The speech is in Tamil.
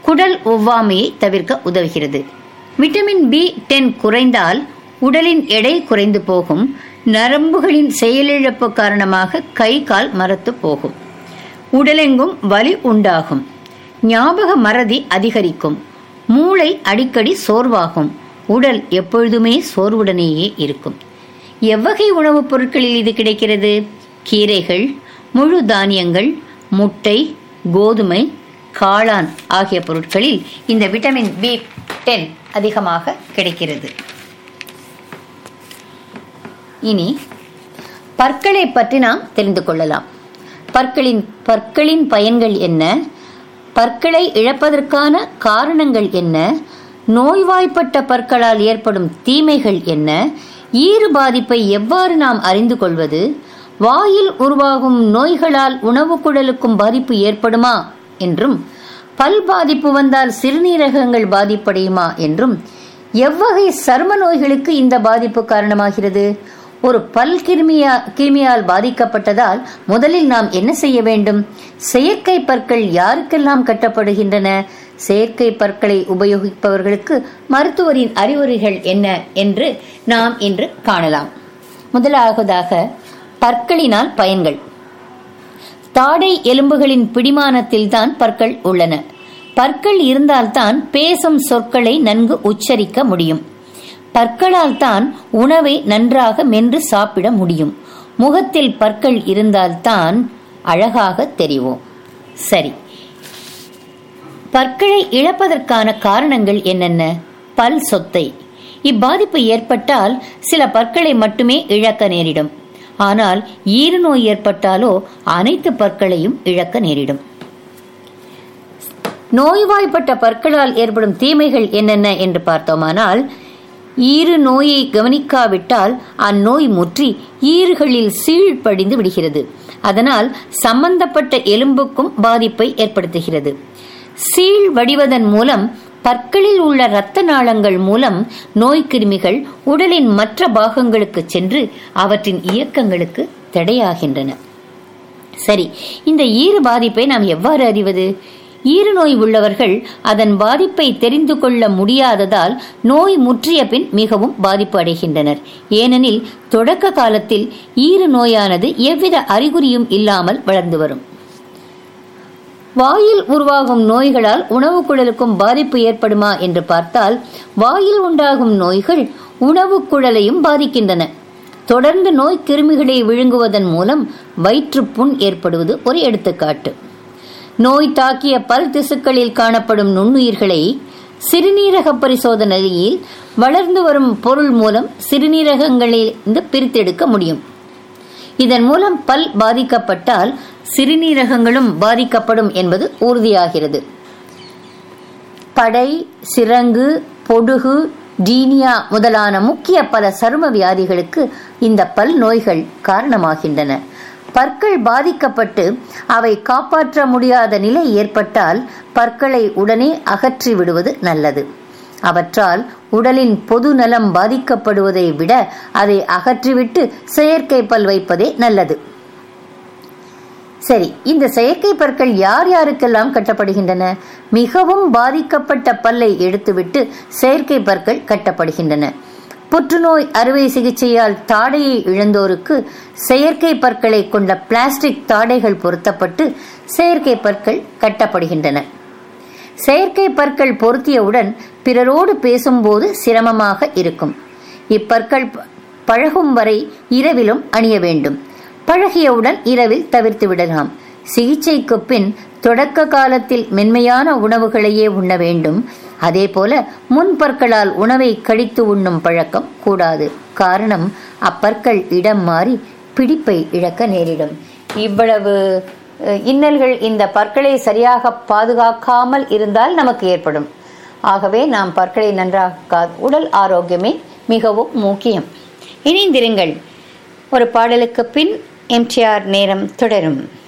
குடல் ஒவ்வாமையை தவிர்க்க உதவுகிறது விட்டமின் பி டென் குறைந்தால் உடலின் எடை குறைந்து போகும் நரம்புகளின் செயலிழப்பு காரணமாக கை கால் மரத்து போகும் உடலெங்கும் வலி உண்டாகும் ஞாபக மறதி அதிகரிக்கும் மூளை அடிக்கடி சோர்வாகும் உடல் எப்பொழுதுமே சோர்வுடனேயே இருக்கும் எவ்வகை உணவுப் பொருட்களில் இது கிடைக்கிறது கீரைகள் முழு தானியங்கள் முட்டை கோதுமை காளான் ஆகிய பொருட்களில் இந்த விட்டமின் பி டென் அதிகமாக கிடைக்கிறது இனி பற்களை பற்றி நாம் தெரிந்து கொள்ளலாம் பற்களின் பற்களின் பயன்கள் என்ன பற்களை இழப்பதற்கான காரணங்கள் என்ன நோய்வாய்ப்பட்ட பற்களால் ஏற்படும் தீமைகள் என்ன ஈறு பாதிப்பை எவ்வாறு நாம் அறிந்து கொள்வது வாயில் உருவாகும் நோய்களால் உணவு குழலுக்கும் பாதிப்பு ஏற்படுமா என்றும் பல் பாதிப்பு வந்தால் சிறுநீரகங்கள் பாதிப்படையுமா என்றும் எவ்வகை சர்ம நோய்களுக்கு இந்த பாதிப்பு காரணமாகிறது ஒரு பல் கிருமியா கிருமியால் பாதிக்கப்பட்டதால் முதலில் நாம் என்ன செய்ய வேண்டும் செயற்கை பற்கள் யாருக்கெல்லாம் கட்டப்படுகின்றன செயற்கை பற்களை உபயோகிப்பவர்களுக்கு மருத்துவரின் அறிவுரைகள் என்ன என்று நாம் இன்று காணலாம் முதலாவதாக பற்களினால் பயன்கள் தாடை எலும்புகளின் பிடிமானத்தில் தான் பற்கள் உள்ளன பற்கள் இருந்தால்தான் பேசும் சொற்களை நன்கு உச்சரிக்க முடியும் பற்களால் தான் உணவை நன்றாக மென்று சாப்பிட முடியும் முகத்தில் பற்கள் இருந்தால்தான் அழகாக தெரிவோம் சரி பற்களை இழப்பதற்கான காரணங்கள் என்னென்ன பல் சொத்தை இப்பாதிப்பு ஏற்பட்டால் சில பற்களை மட்டுமே இழக்க நேரிடும் ஆனால் ஈறு நோய் ஏற்பட்டாலோ அனைத்து பற்களையும் இழக்க நேரிடும் நோய்வாய்ப்பட்ட பற்களால் ஏற்படும் தீமைகள் என்னென்ன என்று பார்த்தோமானால் ஈறு நோயை கவனிக்காவிட்டால் அந்நோய் முற்றி ஈறுகளில் சீழ்படிந்து விடுகிறது அதனால் சம்பந்தப்பட்ட எலும்புக்கும் பாதிப்பை ஏற்படுத்துகிறது சீழ் வடிவதன் மூலம் பற்களில் உள்ள இரத்த நாளங்கள் மூலம் நோய்க்கிருமிகள் உடலின் மற்ற பாகங்களுக்கு சென்று அவற்றின் இயக்கங்களுக்கு தடையாகின்றன சரி இந்த ஈறு பாதிப்பை நாம் எவ்வாறு அறிவது ஈறு நோய் உள்ளவர்கள் அதன் பாதிப்பை தெரிந்து கொள்ள முடியாததால் நோய் முற்றிய பின் மிகவும் பாதிப்பு அடைகின்றனர் ஏனெனில் தொடக்க காலத்தில் ஈறு நோயானது எவ்வித அறிகுறியும் இல்லாமல் வளர்ந்து வரும் வாயில் உருவாகும் நோய்களால் உணவு குழலுக்கும் பாதிப்பு ஏற்படுமா என்று பார்த்தால் வாயில் உண்டாகும் நோய்கள் உணவு குழலையும் பாதிக்கின்றன தொடர்ந்து நோய் கிருமிகளை விழுங்குவதன் மூலம் வயிற்றுப்புண் ஏற்படுவது ஒரு எடுத்துக்காட்டு நோய் தாக்கிய பல் திசுக்களில் காணப்படும் நுண்ணுயிர்களை சிறுநீரக பரிசோதனையில் வளர்ந்து வரும் பொருள் மூலம் சிறுநீரகங்களிலிருந்து பிரித்தெடுக்க முடியும் இதன் மூலம் பல் பாதிக்கப்பட்டால் சிறுநீரகங்களும் பாதிக்கப்படும் என்பது உறுதியாகிறது படை சிரங்கு பொடுகு டீனியா முதலான முக்கிய பல சரும வியாதிகளுக்கு இந்த பல் நோய்கள் காரணமாகின்றன பற்கள் பாதிக்கப்பட்டு அவை காப்பாற்ற முடியாத நிலை ஏற்பட்டால் பற்களை உடனே அகற்றி விடுவது நல்லது அவற்றால் உடலின் பொது நலம் பாதிக்கப்படுவதை விட அதை அகற்றிவிட்டு செயற்கை பல் வைப்பதே நல்லது சரி இந்த செயற்கை பற்கள் யார் யாருக்கெல்லாம் கட்டப்படுகின்றன மிகவும் பாதிக்கப்பட்ட பல்லை எடுத்துவிட்டு செயற்கை பற்கள் கட்டப்படுகின்றன புற்றுநோய் அறுவை சிகிச்சையால் தாடையை இழந்தோருக்கு செயற்கை பற்களை கொண்ட பிளாஸ்டிக் தாடைகள் பொருத்தப்பட்டு செயற்கை பற்கள் கட்டப்படுகின்றன செயற்கை பற்கள் பொருத்தியவுடன் பிறரோடு பேசும்போது சிரமமாக இருக்கும் இப்பற்கள் பழகும் வரை இரவிலும் அணிய வேண்டும் பழகியவுடன் இரவில் தவிர்த்து விடலாம் சிகிச்சைக்கு பின் தொடக்க காலத்தில் மென்மையான உணவுகளையே உண்ண வேண்டும் அதே போல முன்பற்களால் உணவை கழித்து உண்ணும் பழக்கம் கூடாது காரணம் அப்பற்கள் இடம் மாறி பிடிப்பை இழக்க நேரிடும் இவ்வளவு இன்னல்கள் இந்த பற்களை சரியாக பாதுகாக்காமல் இருந்தால் நமக்கு ஏற்படும் ஆகவே நாம் பற்களை நன்றாக உடல் ஆரோக்கியமே மிகவும் முக்கியம் இணைந்திருங்கள் ஒரு பாடலுக்கு பின் எம்டிஆர் நேரம் தொடரும்